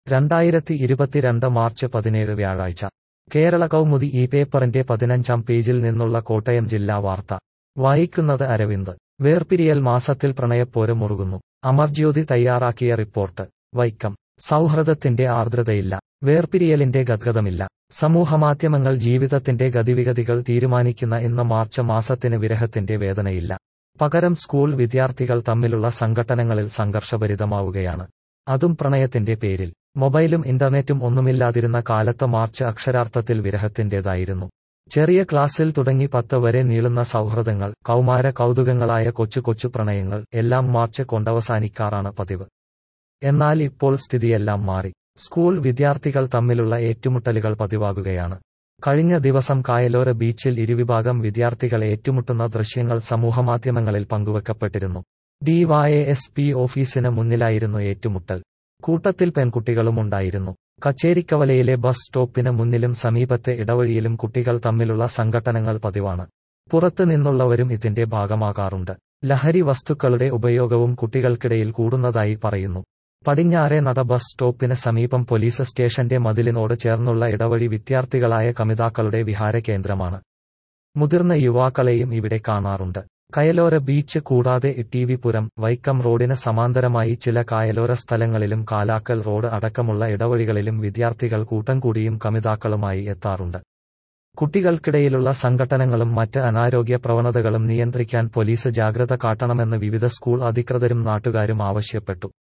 രണ്ടായിരത്തി ഇരുപത്തിരണ്ട് മാർച്ച് പതിനേഴ് വ്യാഴാഴ്ച കേരള കൗമുദി ഈ പേപ്പറിന്റെ പതിനഞ്ചാം പേജിൽ നിന്നുള്ള കോട്ടയം ജില്ലാ വാർത്ത വായിക്കുന്നത് അരവിന്ദ് വേർപിരിയൽ മാസത്തിൽ പ്രണയപ്പോര് മുറുകുന്നു അമർജ്യോതി തയ്യാറാക്കിയ റിപ്പോർട്ട് വൈക്കം സൗഹൃദത്തിന്റെ ആർദ്രതയില്ല വേർപിരിയലിന്റെ ഗദ്ഗതമില്ല സമൂഹമാധ്യമങ്ങൾ ജീവിതത്തിന്റെ ഗതിവിഗതികൾ തീരുമാനിക്കുന്ന ഇന്ന് മാർച്ച് മാസത്തിന് വിരഹത്തിന്റെ വേദനയില്ല പകരം സ്കൂൾ വിദ്യാർത്ഥികൾ തമ്മിലുള്ള സംഘട്ടനങ്ങളിൽ സംഘർഷഭരിതമാവുകയാണ് അതും പ്രണയത്തിന്റെ പേരിൽ മൊബൈലും ഇന്റർനെറ്റും ഒന്നുമില്ലാതിരുന്ന കാലത്ത് മാർച്ച് അക്ഷരാർത്ഥത്തിൽ വിരഹത്തിന്റേതായിരുന്നു ചെറിയ ക്ലാസ്സിൽ തുടങ്ങി പത്ത് വരെ നീളുന്ന സൗഹൃദങ്ങൾ കൗമാര കൗതുകങ്ങളായ കൊച്ചു കൊച്ചു പ്രണയങ്ങൾ എല്ലാം മാർച്ച് കൊണ്ടവസാനിക്കാറാണ് പതിവ് എന്നാൽ ഇപ്പോൾ സ്ഥിതിയെല്ലാം മാറി സ്കൂൾ വിദ്യാർത്ഥികൾ തമ്മിലുള്ള ഏറ്റുമുട്ടലുകൾ പതിവാകുകയാണ് കഴിഞ്ഞ ദിവസം കായലോര ബീച്ചിൽ ഇരുവിഭാഗം വിദ്യാർത്ഥികൾ ഏറ്റുമുട്ടുന്ന ദൃശ്യങ്ങൾ സമൂഹമാധ്യമങ്ങളിൽ പങ്കുവെക്കപ്പെട്ടിരുന്നു ഡിവൈഎസ്പി ഓഫീസിന് മുന്നിലായിരുന്നു ഏറ്റുമുട്ടൽ കൂട്ടത്തിൽ പെൺകുട്ടികളുമുണ്ടായിരുന്നു കച്ചേരിക്കവലയിലെ ബസ് സ്റ്റോപ്പിന് മുന്നിലും സമീപത്തെ ഇടവഴിയിലും കുട്ടികൾ തമ്മിലുള്ള സംഘട്ടനങ്ങൾ പതിവാണ് പുറത്തു നിന്നുള്ളവരും ഇതിന്റെ ഭാഗമാകാറുണ്ട് ലഹരി വസ്തുക്കളുടെ ഉപയോഗവും കുട്ടികൾക്കിടയിൽ കൂടുന്നതായി പറയുന്നു പടിഞ്ഞാറെ നട ബസ് സ്റ്റോപ്പിന് സമീപം പോലീസ് സ്റ്റേഷന്റെ മതിലിനോട് ചേർന്നുള്ള ഇടവഴി വിദ്യാർത്ഥികളായ കമിതാക്കളുടെ വിഹാര കേന്ദ്രമാണ് മുതിർന്ന യുവാക്കളെയും ഇവിടെ കാണാറുണ്ട് കയലോര ബീച്ച് കൂടാതെ ഇട്ടിവിപുരം വൈക്കം റോഡിന് സമാന്തരമായി ചില കായലോര സ്ഥലങ്ങളിലും കാലാക്കൽ റോഡ് അടക്കമുള്ള ഇടവഴികളിലും വിദ്യാർത്ഥികൾ കൂട്ടം കൂടിയും കമിതാക്കളുമായി എത്താറുണ്ട് കുട്ടികൾക്കിടയിലുള്ള സംഘട്ടനങ്ങളും മറ്റ് അനാരോഗ്യ പ്രവണതകളും നിയന്ത്രിക്കാൻ പോലീസ് ജാഗ്രത കാട്ടണമെന്ന് വിവിധ സ്കൂൾ അധികൃതരും നാട്ടുകാരും ആവശ്യപ്പെട്ടു